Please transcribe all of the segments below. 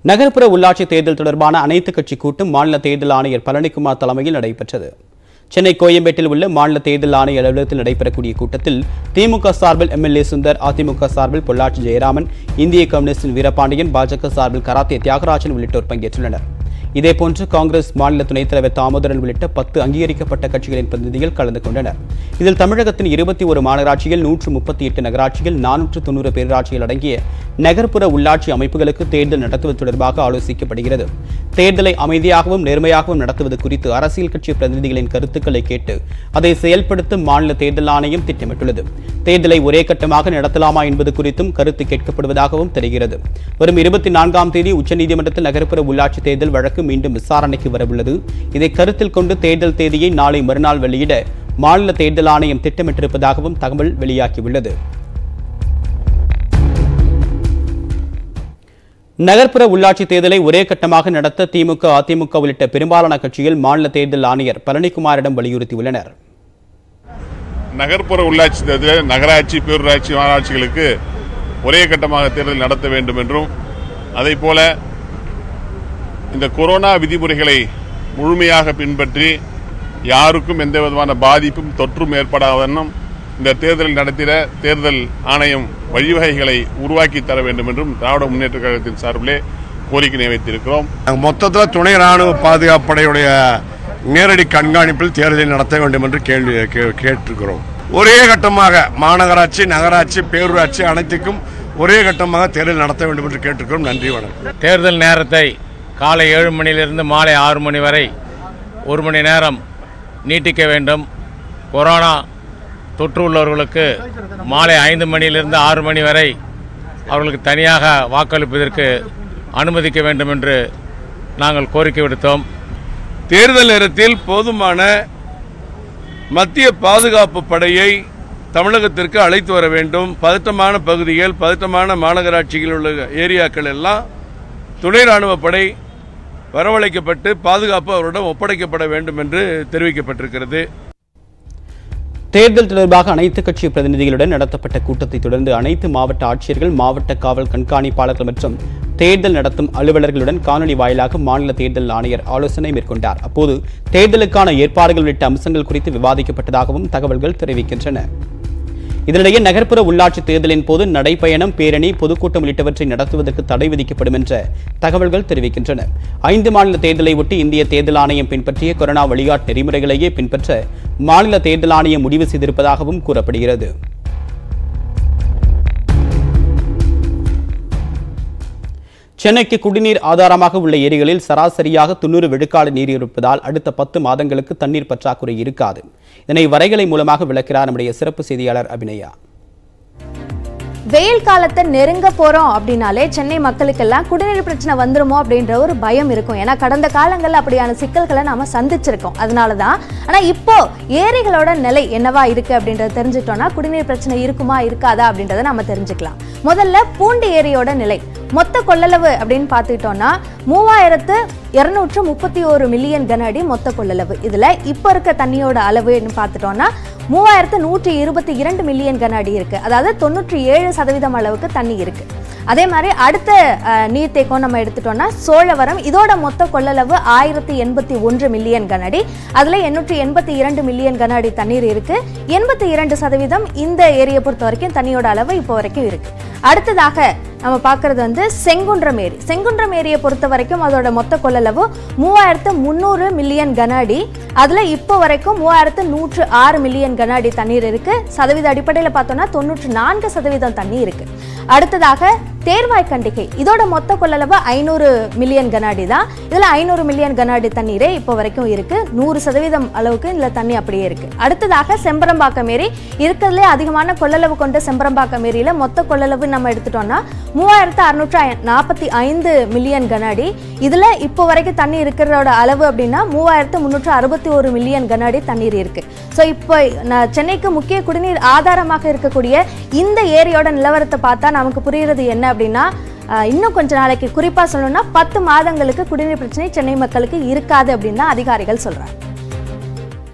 நகர்ப்புற உள்ளாட்சி தேர்தல் தொடர்பான அனைத்து கட்சி கூட்டம் மாநில தேர்தல் ஆணையர் பழனிக்குமார் தலைமையில் நடைபெற்றது சென்னை கோயம்பேட்டில் உள்ள மாநில தேர்தல் ஆணைய அலுவலகத்தில் நடைபெறக்கூடிய கூட்டத்தில் திமுக சார்பில் எம்எல்ஏ சுந்தர் அதிமுக சார்பில் பொள்ளாச்சி ஜெயராமன் இந்திய கம்யூனிஸ்டின் வீரபாண்டியன் பாஜக சார்பில் கராத்தே தியாகராஜன் உள்ளிட்டோர் பங்கேற்றுள்ளனர் இதேபோன்று காங்கிரஸ் மாநில துணைத் தலைவர் தாமோதரன் உள்ளிட்ட பத்து அங்கீகரிக்கப்பட்ட கட்சிகளின் பிரதிநிதிகள் கலந்து கொண்டனர் இதில் தமிழகத்தின் இருபத்தி ஒரு மாநகராட்சிகள் நூற்று முப்பத்தி எட்டு நகராட்சிகள் நானூற்று தொண்ணூறு பேரூராட்சிகள் அடங்கிய நகர்ப்புற உள்ளாட்சி அமைப்புகளுக்கு தேர்தல் நடத்துவது தொடர்பாக ஆலோசிக்கப்படுகிறது தேர்தலை அமைதியாகவும் நேர்மையாகவும் நடத்துவது குறித்து அரசியல் கட்சி பிரதிநிதிகளின் கருத்துக்களை கேட்டு அதை செயல்படுத்தும் மாநில தேர்தல் ஆணையம் திட்டமிட்டுள்ளது தேர்தலை ஒரே கட்டமாக நடத்தலாமா என்பது குறித்தும் கருத்து கேட்கப்படுவதாகவும் தெரிகிறது வரும் இருபத்தி நான்காம் தேதி உச்சநீதிமன்றத்தில் நகர்ப்புற உள்ளாட்சி தேர்தல் வழக்கு மீண்டும் விசாரணைக்கு வரவுள்ளது இதை கருத்தில் கொண்டு தேர்தல் தேதியை நாளை மறுநாள் வெளியிட மாநில தேர்தல் ஆணையம் திட்டமிட்டிருப்பதாகவும் தகவல் வெளியாகியுள்ளது நகர்ப்புற உள்ளாட்சி தேர்தலை ஒரே கட்டமாக நடத்த திமுக அதிமுக உள்ளிட்ட பெரும்பாலான கட்சிகள் மாநில தேர்தல் ஆணையர் பழனிக்குமாரிடம் வலியுறுத்தியுள்ளனர் நகர்ப்புற உள்ளாட்சி தேர்தலில் நகராட்சி பேரூராட்சி மாநகராட்சிகளுக்கு ஒரே கட்டமாக தேர்தல் நடத்த வேண்டும் என்றும் அதே போல இந்த கொரோனா விதிமுறைகளை முழுமையாக பின்பற்றி யாருக்கும் எந்த விதமான பாதிப்பும் தொற்றும் ஏற்படாத வண்ணம் இந்த தேர்தலை நடத்திட தேர்தல் ஆணையம் வழிவகைகளை உருவாக்கி தர வேண்டும் என்றும் திராவிட முன்னேற்ற கழகத்தின் சார்பிலே கோரிக்கை வைத்திருக்கிறோம் நாங்கள் மொத்தத்தில் துணை ராணுவ பாதுகாப்பு படையுடைய நேரடி கண்காணிப்பில் தேர்தலை நடத்த வேண்டும் என்று கேள்வி கே- கேட்டிருக்கிறோம் ஒரே கட்டமாக மாநகராட்சி நகராட்சி பேரூராட்சி அனைத்துக்கும் ஒரே கட்டமாக தேர்தல் நடத்த வேண்டும் என்று கேட்டிருக்கிறோம் நன்றி வணக்கம் தேர்தல் நேரத்தை காலை ஏழு மணியிலிருந்து மாலை ஆறு மணி வரை ஒரு மணி நேரம் நீட்டிக்க வேண்டும் கொரோனா தொற்று உள்ளவர்களுக்கு மாலை ஐந்து மணியிலிருந்து ஆறு மணி வரை அவர்களுக்கு தனியாக வாக்களிப்பதற்கு அனுமதிக்க வேண்டும் என்று நாங்கள் கோரிக்கை விடுத்தோம் தேர்தல் நேரத்தில் போதுமான மத்திய பாதுகாப்பு படையை தமிழகத்திற்கு அழைத்து வர வேண்டும் பதட்டமான பகுதிகள் பதட்டமான மாநகராட்சிகள் உள்ள ஏரியாக்கள் எல்லாம் துணை ராணுவ படை வரவழைக்கப்பட்டு பாதுகாப்பு அவரிடம் ஒப்படைக்கப்பட வேண்டும் என்று தெரிவிக்கப்பட்டிருக்கிறது தேர்தல் தொடர்பாக அனைத்து கட்சி பிரதிநிதிகளுடன் நடத்தப்பட்ட கூட்டத்தை தொடர்ந்து அனைத்து மாவட்ட ஆட்சியர்கள் மாவட்ட காவல் கண்காணிப்பாளர்கள் மற்றும் தேர்தல் நடத்தும் அலுவலர்களுடன் காணொலி வாயிலாக மாநில தேர்தல் ஆணையர் ஆலோசனை மேற்கொண்டார் அப்போது தேர்தலுக்கான ஏற்பாடுகள் உள்ளிட்ட அம்சங்கள் குறித்து விவாதிக்கப்பட்டதாகவும் தகவல்கள் தெரிவிக்கின்றன இதனிடையே நகர்ப்புற உள்ளாட்சி தேர்தலின் போது நடைப்பயணம் பேரணி பொதுக்கூட்டம் உள்ளிட்டவற்றை நடத்துவதற்கு தடை விதிக்கப்படும் என்ற தகவல்கள் தெரிவிக்கின்றன ஐந்து மாநில தேர்தலை ஒட்டி இந்திய தேர்தல் ஆணையம் பின்பற்றிய கொரோனா வழிகாட்டு நெறிமுறைகளையே பின்பற்ற மாநில தேர்தல் ஆணையம் முடிவு செய்திருப்பதாகவும் கூறப்படுகிறது சென்னைக்கு குடிநீர் ஆதாரமாக உள்ள ஏரிகளில் சராசரியாக தொண்ணூறு விழுக்காடு நீர் இருப்பதால் அடுத்த பத்து மாதங்களுக்கு தண்ணீர் பற்றாக்குறை இருக்காது இதனை வரைகலை மூலமாக விளக்கிறார் நம்முடைய சிறப்பு செய்தியாளர் அபிநயா வெயில் காலத்தை நெருங்க போறோம் அப்படின்னாலே சென்னை மக்களுக்கெல்லாம் குடிநீர் பிரச்சனை வந்துருமோ அப்படின்ற ஒரு பயம் இருக்கும் ஏன்னா கடந்த காலங்கள்ல அப்படியான சிக்கல்களை நாம சந்திச்சிருக்கோம் அதனால தான் ஆனா இப்போ ஏரிகளோட நிலை என்னவா இருக்கு அப்படின்றத தெரிஞ்சுட்டோம்னா குடிநீர் பிரச்சனை இருக்குமா இருக்காதா அப்படின்றத நம்ம தெரிஞ்சுக்கலாம் முதல்ல பூண்டி ஏரியோட நிலை மொத்த கொள்ளளவு அப்படின்னு பார்த்துக்கிட்டோம்னா மூவாயிரத்து இருநூற்று முப்பத்தி ஒரு மில்லியன் கன அடி மொத்த கொள்ளளவு இதுல இப்போ இருக்க தண்ணியோட அளவுன்னு பார்த்துட்டோம்னா மூவாயிரத்து நூற்றி இருபத்தி இரண்டு மில்லியன் கன அடி இருக்கு அதாவது தொண்ணூற்றி ஏழு சதவீதம் அளவுக்கு தண்ணி இருக்கு அதே மாதிரி அடுத்த அஹ், நீர்த்தேக்கம் நம்ம எடுத்துட்டோம்னா சோழவரம் இதோட மொத்த கொள்ளளவு ஆயிரத்தி எண்பத்தி ஒன்று மில்லியன் கனஅடி அதுல எண்ணூற்றி எண்பத்தி இரண்டு மில்லியன் கன அடி தண்ணீர் இருக்கு எண்பத்தி இரண்டு சதவீதம் இந்த ஏரியை பொறுத்த வரைக்கும் தண்ணியோட அளவு இப்போ வரைக்கும் இருக்கு அடுத்ததாக நம்ம பார்க்கறது வந்து செங்குன்றம் ஏரி செங்குன்றம் ஏரியை பொறுத்த வரைக்கும் அதோட மொத்த கொள்ளளவு மூவாயிரத்து முந்நூறு மில்லியன் கன அடி அதுல இப்போ வரைக்கும் மூவாயிரத்து நூற்று ஆறு மில்லியன் கன அடி தண்ணீர் இருக்கு சதவீத அடிப்படையில் பார்த்தோம்னா தொண்ணூற்று நான்கு சதவீதம் தண்ணி இருக்கு அடுத்ததாக தேர்வாய் கண்டிகை இதோட மொத்த கொள்ளளவு ஐநூறு மில்லியன் கன அடி தான் இதுல ஐநூறு மில்லியன் கன அடி தண்ணீரே இப்போ வரைக்கும் இருக்கு நூறு சதவீதம் அளவுக்கு இதுல தண்ணி அப்படியே இருக்கு அடுத்ததாக செம்பரம்பாக்கம் ஏரி இருக்கிறதுலே அதிகமான கொள்ளளவு கொண்ட செம்பரம்பாக்கம் ஏரியில மொத்த கொள்ளளவு நம்ம எடுத்துட்டோம்னா மூவாயிரத்து அறுநூற்று நாற்பத்தி ஐந்து மில்லியன் கன அடி இதுல இப்போ வரைக்கும் தண்ணி இருக்கிறதோட அளவு அப்படின்னா மூவாயிரத்து முந்நூற்று அறுபத்தி ஒரு மில்லியன் கன அடி தண்ணீர் இருக்கு ஸோ இப்போ நான் சென்னைக்கு முக்கிய குடிநீர் ஆதாரமாக இருக்கக்கூடிய இந்த ஏரியோட நிலவரத்தை பார்த்தா நமக்கு புரியுறது என்ன அப்படின்னா ஆஹ், இன்னும் கொஞ்ச நாளைக்கு குறிப்பா சொல்லணும்னா பத்து மாதங்களுக்கு குடிநீர் பிரச்சனை சென்னை மக்களுக்கு இருக்காது அப்படின்னு தான் அதிகாரிகள் சொல்றாங்க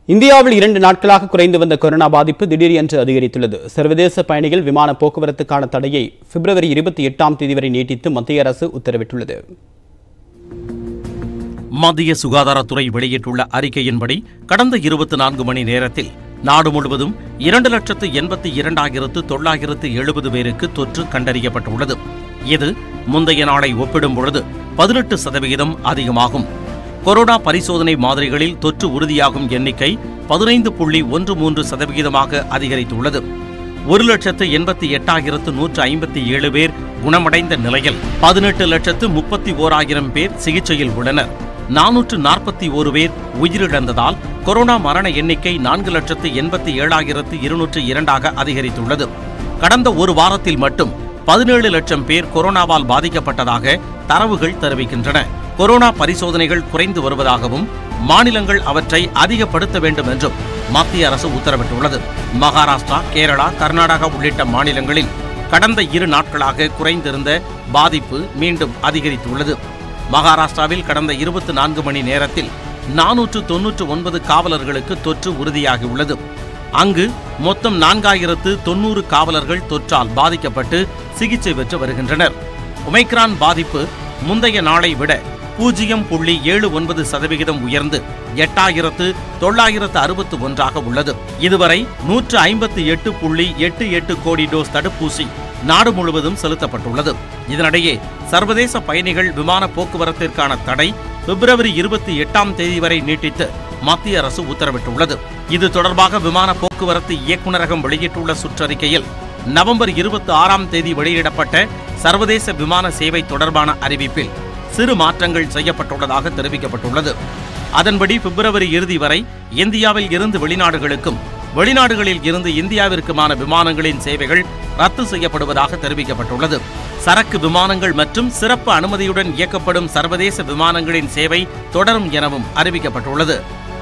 இந்தியாவில் இரண்டு நாட்களாக குறைந்து வந்த கொரோனா பாதிப்பு திடீரென்று அதிகரித்துள்ளது சர்வதேச பயணிகள் விமான போக்குவரத்துக்கான தடையை பிப்ரவரி இருபத்தி எட்டாம் தேதி வரை நீட்டித்து மத்திய அரசு உத்தரவிட்டுள்ளது மத்திய சுகாதாரத்துறை வெளியிட்டுள்ள அறிக்கையின்படி கடந்த இருபத்தி நான்கு மணி நேரத்தில் நாடு முழுவதும் இரண்டு லட்சத்து எண்பத்தி இரண்டாயிரத்து தொள்ளாயிரத்து எழுபது பேருக்கு தொற்று கண்டறியப்பட்டுள்ளது இது முந்தைய நாளை ஒப்பிடும் பொழுது பதினெட்டு சதவிகிதம் அதிகமாகும் கொரோனா பரிசோதனை மாதிரிகளில் தொற்று உறுதியாகும் எண்ணிக்கை பதினைந்து புள்ளி ஒன்று மூன்று சதவிகிதமாக அதிகரித்துள்ளது ஒரு லட்சத்து எண்பத்தி எட்டாயிரத்து நூற்று ஐம்பத்தி ஏழு பேர் குணமடைந்த நிலையில் பதினெட்டு லட்சத்து முப்பத்தி ஓராயிரம் பேர் சிகிச்சையில் உள்ளனர் நானூற்று நாற்பத்தி ஒரு பேர் உயிரிழந்ததால் கொரோனா மரண எண்ணிக்கை நான்கு லட்சத்து எண்பத்தி ஏழாயிரத்து இருநூற்று இரண்டாக அதிகரித்துள்ளது கடந்த ஒரு வாரத்தில் மட்டும் பதினேழு லட்சம் பேர் கொரோனாவால் பாதிக்கப்பட்டதாக தரவுகள் தெரிவிக்கின்றன கொரோனா பரிசோதனைகள் குறைந்து வருவதாகவும் மாநிலங்கள் அவற்றை அதிகப்படுத்த வேண்டும் என்றும் மத்திய அரசு உத்தரவிட்டுள்ளது மகாராஷ்டிரா கேரளா கர்நாடகா உள்ளிட்ட மாநிலங்களில் கடந்த இரு நாட்களாக குறைந்திருந்த பாதிப்பு மீண்டும் அதிகரித்துள்ளது மகாராஷ்டிராவில் கடந்த இருபத்தி நான்கு மணி நேரத்தில் நானூற்று தொன்னூற்று ஒன்பது காவலர்களுக்கு தொற்று உறுதியாகியுள்ளது அங்கு மொத்தம் நான்காயிரத்து தொன்னூறு காவலர்கள் தொற்றால் பாதிக்கப்பட்டு சிகிச்சை பெற்று வருகின்றனர் ஒமைக்ரான் பாதிப்பு முந்தைய நாளை விட பூஜ்ஜியம் புள்ளி ஏழு ஒன்பது சதவிகிதம் உயர்ந்து எட்டாயிரத்து தொள்ளாயிரத்து அறுபத்து ஒன்றாக உள்ளது இதுவரை நூற்று ஐம்பத்தி எட்டு புள்ளி எட்டு எட்டு கோடி டோஸ் தடுப்பூசி நாடு முழுவதும் செலுத்தப்பட்டுள்ளது இதனிடையே சர்வதேச பயணிகள் விமான போக்குவரத்திற்கான தடை பிப்ரவரி இருபத்தி எட்டாம் தேதி வரை நீட்டித்து மத்திய அரசு உத்தரவிட்டுள்ளது இது தொடர்பாக விமான போக்குவரத்து இயக்குநரகம் வெளியிட்டுள்ள சுற்றறிக்கையில் நவம்பர் இருபத்தி ஆறாம் தேதி வெளியிடப்பட்ட சர்வதேச விமான சேவை தொடர்பான அறிவிப்பில் சிறு மாற்றங்கள் செய்யப்பட்டுள்ளதாக தெரிவிக்கப்பட்டுள்ளது அதன்படி பிப்ரவரி இறுதி வரை இந்தியாவில் இருந்து வெளிநாடுகளுக்கும் வெளிநாடுகளில் இருந்து இந்தியாவிற்குமான விமானங்களின் சேவைகள் ரத்து செய்யப்படுவதாக தெரிவிக்கப்பட்டுள்ளது சரக்கு விமானங்கள் மற்றும் சிறப்பு அனுமதியுடன் இயக்கப்படும் சர்வதேச விமானங்களின் சேவை தொடரும் எனவும் அறிவிக்கப்பட்டுள்ளது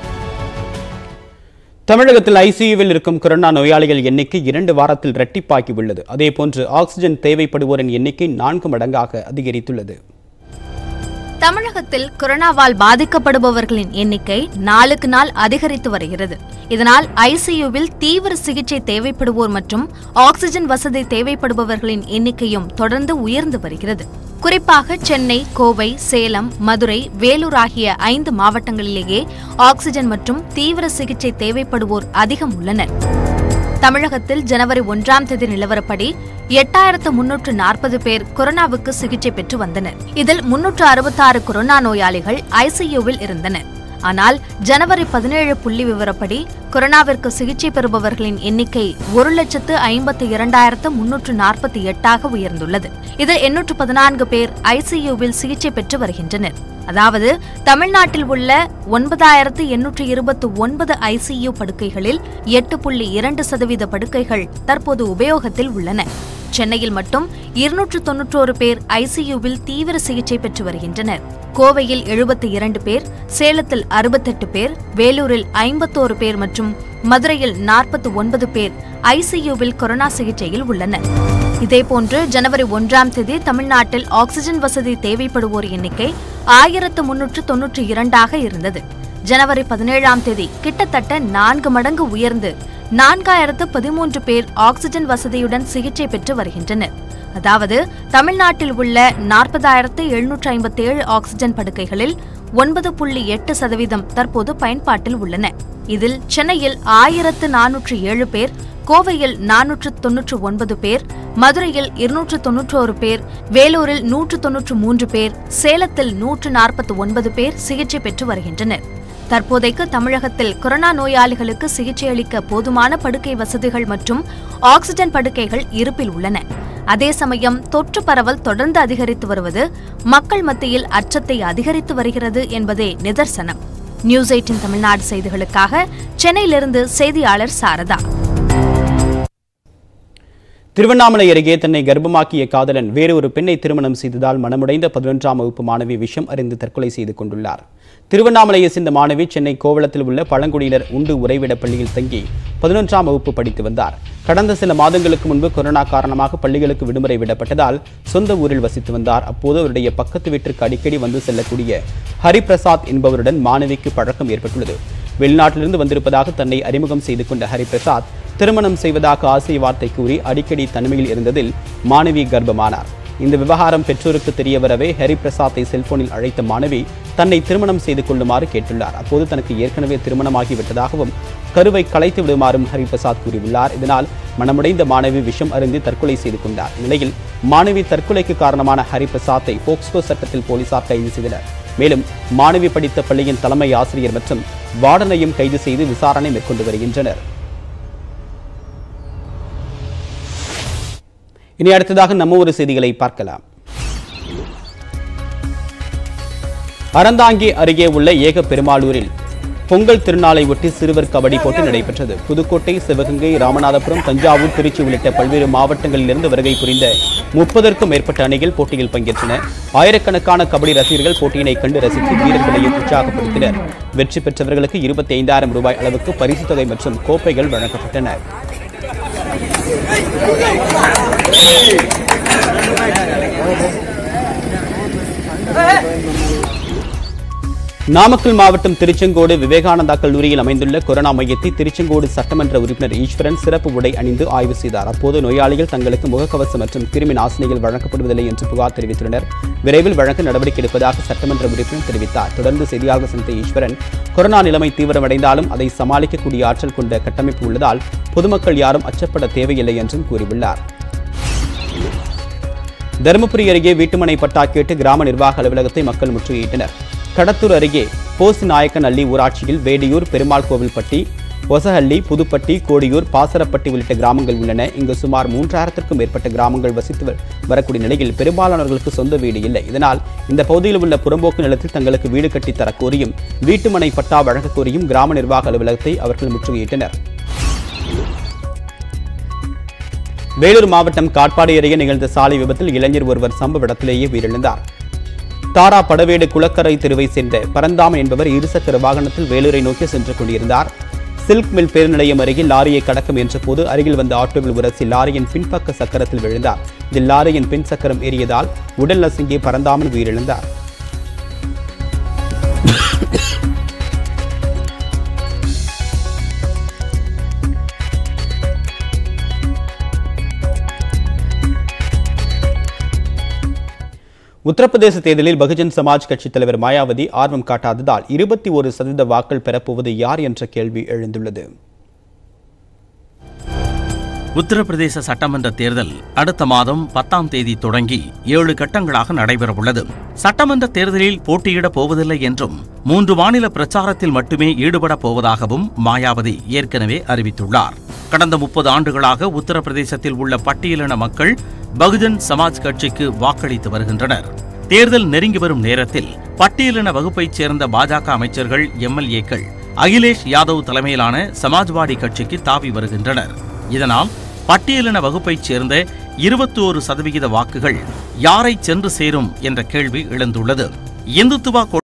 தமிழகத்தில் ஐசியூவில் இருக்கும் கொரோனா நோயாளிகள் எண்ணிக்கை இரண்டு வாரத்தில் இரட்டிப்பாகி உள்ளது அதேபோன்று ஆக்ஸிஜன் தேவைப்படுவோரின் எண்ணிக்கை நான்கு மடங்காக அதிகரித்துள்ளது தமிழகத்தில் கொரோனாவால் பாதிக்கப்படுபவர்களின் எண்ணிக்கை நாளுக்கு நாள் அதிகரித்து வருகிறது இதனால் ஐசியூவில் தீவிர சிகிச்சை தேவைப்படுவோர் மற்றும் ஆக்ஸிஜன் வசதி தேவைப்படுபவர்களின் எண்ணிக்கையும் தொடர்ந்து உயர்ந்து வருகிறது குறிப்பாக சென்னை கோவை சேலம் மதுரை வேலூர் ஆகிய ஐந்து மாவட்டங்களிலேயே ஆக்ஸிஜன் மற்றும் தீவிர சிகிச்சை தேவைப்படுவோர் அதிகம் உள்ளனர் தமிழகத்தில் ஜனவரி ஒன்றாம் தேதி நிலவரப்படி எட்டாயிரத்து முன்னூற்று நாற்பது பேர் கொரோனாவுக்கு சிகிச்சை பெற்று வந்தனர் இதில் முன்னூற்று அறுபத்தாறு கொரோனா நோயாளிகள் ஐசியூவில் இருந்தனர் ஆனால் ஜனவரி பதினேழு புள்ளி விவரப்படி கொரோனாவிற்கு சிகிச்சை பெறுபவர்களின் எண்ணிக்கை ஒரு லட்சத்து ஐம்பத்தி இரண்டாயிரத்து முன்னூற்று நாற்பத்தி எட்டாக உயர்ந்துள்ளது இதில் எண்ணூற்று பதினான்கு பேர் ஐசியூவில் சிகிச்சை பெற்று வருகின்றனர் அதாவது தமிழ்நாட்டில் உள்ள ஒன்பதாயிரத்து எண்ணூற்று இருபத்து ஒன்பது ஐசியு படுக்கைகளில் எட்டு புள்ளி இரண்டு சதவீத படுக்கைகள் தற்போது உபயோகத்தில் உள்ளன சென்னையில் மட்டும் இருநூற்று தொன்னூற்றோரு பேர் ஐசியூவில் தீவிர சிகிச்சை பெற்று வருகின்றனர் கோவையில் எழுபத்தி இரண்டு பேர் சேலத்தில் அறுபத்தெட்டு பேர் வேலூரில் ஐம்பத்தோரு பேர் மற்றும் மதுரையில் நாற்பத்தி ஒன்பது பேர் ஐசியூவில் கொரோனா சிகிச்சையில் உள்ளனர் இதேபோன்று ஜனவரி ஒன்றாம் தேதி தமிழ்நாட்டில் ஆக்ஸிஜன் வசதி தேவைப்படுவோர் எண்ணிக்கை ஆயிரத்து முன்னூற்று தொன்னூற்றி இரண்டாக இருந்தது ஜனவரி பதினேழாம் தேதி கிட்டத்தட்ட நான்கு மடங்கு உயர்ந்து நான்காயிரத்து பதிமூன்று பேர் ஆக்ஸிஜன் வசதியுடன் சிகிச்சை பெற்று வருகின்றனர் அதாவது தமிழ்நாட்டில் உள்ள நாற்பதாயிரத்து எழுநூற்று ஐம்பத்தி ஏழு ஆக்ஸிஜன் படுக்கைகளில் ஒன்பது புள்ளி எட்டு சதவீதம் தற்போது பயன்பாட்டில் உள்ளன இதில் சென்னையில் ஆயிரத்து நானூற்று ஏழு பேர் கோவையில் நானூற்று தொன்னூற்று ஒன்பது பேர் மதுரையில் இருநூற்று தொன்னூற்றோரு பேர் வேலூரில் நூற்று தொன்னூற்று மூன்று பேர் சேலத்தில் நூற்று நாற்பத்தி ஒன்பது பேர் சிகிச்சை பெற்று வருகின்றனர் தற்போதைக்கு தமிழகத்தில் கொரோனா நோயாளிகளுக்கு சிகிச்சை அளிக்க போதுமான படுக்கை வசதிகள் மற்றும் ஆக்ஸிஜன் படுக்கைகள் இருப்பில் உள்ளன அதே சமயம் தொற்று பரவல் தொடர்ந்து அதிகரித்து வருவது மக்கள் மத்தியில் அச்சத்தை அதிகரித்து வருகிறது என்பதே நிதர்சனம் நியூஸ் எயிட்டின் தமிழ்நாடு செய்திகளுக்காக சென்னையிலிருந்து செய்தியாளர் சாரதா திருவண்ணாமலை அருகே தன்னை கர்ப்பமாக்கிய காதலன் வேறு ஒரு பெண்ணை திருமணம் செய்ததால் மனமுடைந்த பதினொன்றாம் வகுப்பு மாணவி விஷம் அறிந்து தற்கொலை செய்து கொண்டுள்ளார் திருவண்ணாமலையை சேர்ந்த மாணவி சென்னை கோவளத்தில் உள்ள பழங்குடியினர் உண்டு உறைவிட பள்ளியில் தங்கி பதினொன்றாம் வகுப்பு படித்து வந்தார் கடந்த சில மாதங்களுக்கு முன்பு கொரோனா காரணமாக பள்ளிகளுக்கு விடுமுறை விடப்பட்டதால் சொந்த ஊரில் வசித்து வந்தார் அப்போது அவருடைய பக்கத்து வீட்டிற்கு அடிக்கடி வந்து செல்லக்கூடிய ஹரிபிரசாத் என்பவருடன் மாணவிக்கு பழக்கம் ஏற்பட்டுள்ளது வெளிநாட்டிலிருந்து வந்திருப்பதாக தன்னை அறிமுகம் செய்து கொண்ட ஹரிபிரசாத் திருமணம் செய்வதாக ஆசை வார்த்தை கூறி அடிக்கடி தனிமையில் இருந்ததில் மாணவி கர்ப்பமானார் இந்த விவகாரம் பெற்றோருக்கு தெரிய வரவே ஹரிபிரசாத்தை செல்போனில் அழைத்த மாணவி தன்னை திருமணம் செய்து கொள்ளுமாறு கேட்டுள்ளார் அப்போது தனக்கு ஏற்கனவே திருமணமாகிவிட்டதாகவும் கருவை கலைத்து விடுமாறும் ஹரிபிரசாத் கூறியுள்ளார் இதனால் மனமுடைந்த மாணவி விஷம் அருந்தி தற்கொலை செய்து கொண்டார் இந்நிலையில் மாணவி தற்கொலைக்கு காரணமான ஹரிபிரசாத்தை போக்ஸ்கோ சட்டத்தில் போலீசார் கைது செய்தனர் மேலும் மாணவி படித்த பள்ளியின் தலைமை ஆசிரியர் மற்றும் வார்டனையும் கைது செய்து விசாரணை மேற்கொண்டு வருகின்றனர் இனி அடுத்ததாக நம்ம ஒரு செய்திகளை பார்க்கலாம் அறந்தாங்கி அருகே உள்ள ஏக பெருமாளூரில் பொங்கல் திருநாளை ஒட்டி சிறுவர் கபடி போட்டி நடைபெற்றது புதுக்கோட்டை சிவகங்கை ராமநாதபுரம் தஞ்சாவூர் திருச்சி உள்ளிட்ட பல்வேறு மாவட்டங்களிலிருந்து வருகை புரிந்த முப்பதற்கும் மேற்பட்ட அணிகள் போட்டியில் பங்கேற்றன ஆயிரக்கணக்கான கபடி ரசிகர்கள் போட்டியினை கண்டு ரசித்து வீரர்களையும் உற்சாகப்படுத்தினர் வெற்றி பெற்றவர்களுக்கு இருபத்தி ஐந்தாயிரம் ரூபாய் அளவுக்கு பரிசுத் தொகை மற்றும் கோப்பைகள் வழங்கப்பட்டன நாமக்கல் மாவட்டம் திருச்செங்கோடு விவேகானந்தா கல்லூரியில் அமைந்துள்ள கொரோனா மையத்தை திருச்செங்கோடு சட்டமன்ற உறுப்பினர் ஈஸ்வரன் சிறப்பு உடை அணிந்து ஆய்வு செய்தார் அப்போது நோயாளிகள் தங்களுக்கு முகக்கவசம் மற்றும் கிருமி நாசினிகள் வழங்கப்படுவதில்லை என்று புகார் தெரிவித்துள்ளனர் விரைவில் வழங்க நடவடிக்கை எடுப்பதாக சட்டமன்ற உறுப்பினர் தெரிவித்தார் தொடர்ந்து செய்தியாளர் சந்தித்த ஈஸ்வரன் கொரோனா நிலைமை தீவிரமடைந்தாலும் அதை சமாளிக்கக்கூடிய ஆற்றல் கொண்ட கட்டமைப்பு உள்ளதால் பொதுமக்கள் யாரும் அச்சப்பட தேவையில்லை என்றும் கூறியுள்ளார் தருமபுரி அருகே வீட்டுமனை பட்டா கேட்டு கிராம நிர்வாக அலுவலகத்தை மக்கள் முற்றுகையிட்டனர் கடத்தூர் அருகே போசி நாயக்கனஹள்ளி ஊராட்சியில் வேடியூர் பெருமாள் கோவில்பட்டி ஒசஹள்ளி புதுப்பட்டி கோடியூர் பாசரப்பட்டி உள்ளிட்ட கிராமங்கள் உள்ளன இங்கு சுமார் மூன்றாயிரத்திற்கும் மேற்பட்ட கிராமங்கள் வசித்து வ- வரக்கூடிய நிலையில் பெரும்பாலானவர்களுக்கு சொந்த வீடு இல்லை இதனால் இந்த பகுதியில் உள்ள புறம்போக்கு நிலத்தில் தங்களுக்கு வீடு கட்டித் தரக் கோரியும் வீட்டுமனை பட்டா வழங்கக் கோரியும் கிராம நிர்வாக அலுவலகத்தை அவர்கள் முற்றுகையிட்டனர் வேலூர் மாவட்டம் காட்பாடி அருகே நிகழ்ந்த சாலை விபத்தில் இளைஞர் ஒருவர் சம்பவ இடத்திலேயே உயிரிழந்தார் தாரா படவேடு குளக்கரை தெருவை சேர்ந்த பரந்தாமன் என்பவர் இருசக்கர வாகனத்தில் வேலூரை நோக்கி சென்று கொண்டிருந்தார் சில்க் மில் பேருநிலையம் அருகில் லாரியை கடக்க முயன்ற போது அருகில் வந்த ஆட்டோவில் உரசி லாரியின் பின்பக்க சக்கரத்தில் விழுந்தார் இதில் லாரியின் பின் சக்கரம் ஏறியதால் உடல் நசுங்கி பரந்தாமன் உயிரிழந்தார் உத்தரப்பிரதேச தேர்தலில் பகுஜன் சமாஜ் கட்சித் தலைவர் மாயாவதி ஆர்வம் காட்டாததால் இருபத்தி ஒரு சதவீத வாக்கள் பெறப்போவது யார் என்ற கேள்வி எழுந்துள்ளது உத்தரப்பிரதேச சட்டமன்ற தேர்தல் அடுத்த மாதம் பத்தாம் தேதி தொடங்கி ஏழு கட்டங்களாக நடைபெறவுள்ளது சட்டமன்ற தேர்தலில் போட்டியிடப் போவதில்லை என்றும் மூன்று மாநில பிரச்சாரத்தில் மட்டுமே ஈடுபடப் போவதாகவும் மாயாவதி ஏற்கனவே அறிவித்துள்ளார் கடந்த முப்பது ஆண்டுகளாக உத்தரப்பிரதேசத்தில் உள்ள பட்டியலின மக்கள் பகுஜன் சமாஜ் கட்சிக்கு வாக்களித்து வருகின்றனர் தேர்தல் நெருங்கி வரும் நேரத்தில் பட்டியலின வகுப்பைச் சேர்ந்த பாஜக அமைச்சர்கள் எம்எல்ஏக்கள் அகிலேஷ் யாதவ் தலைமையிலான சமாஜ்வாடி கட்சிக்கு தாவி வருகின்றனர் இதனால் பட்டியலின வகுப்பைச் சேர்ந்த இருபத்தோரு சதவிகித வாக்குகள் யாரை சென்று சேரும் என்ற கேள்வி எழுந்துள்ளது இந்துத்துவா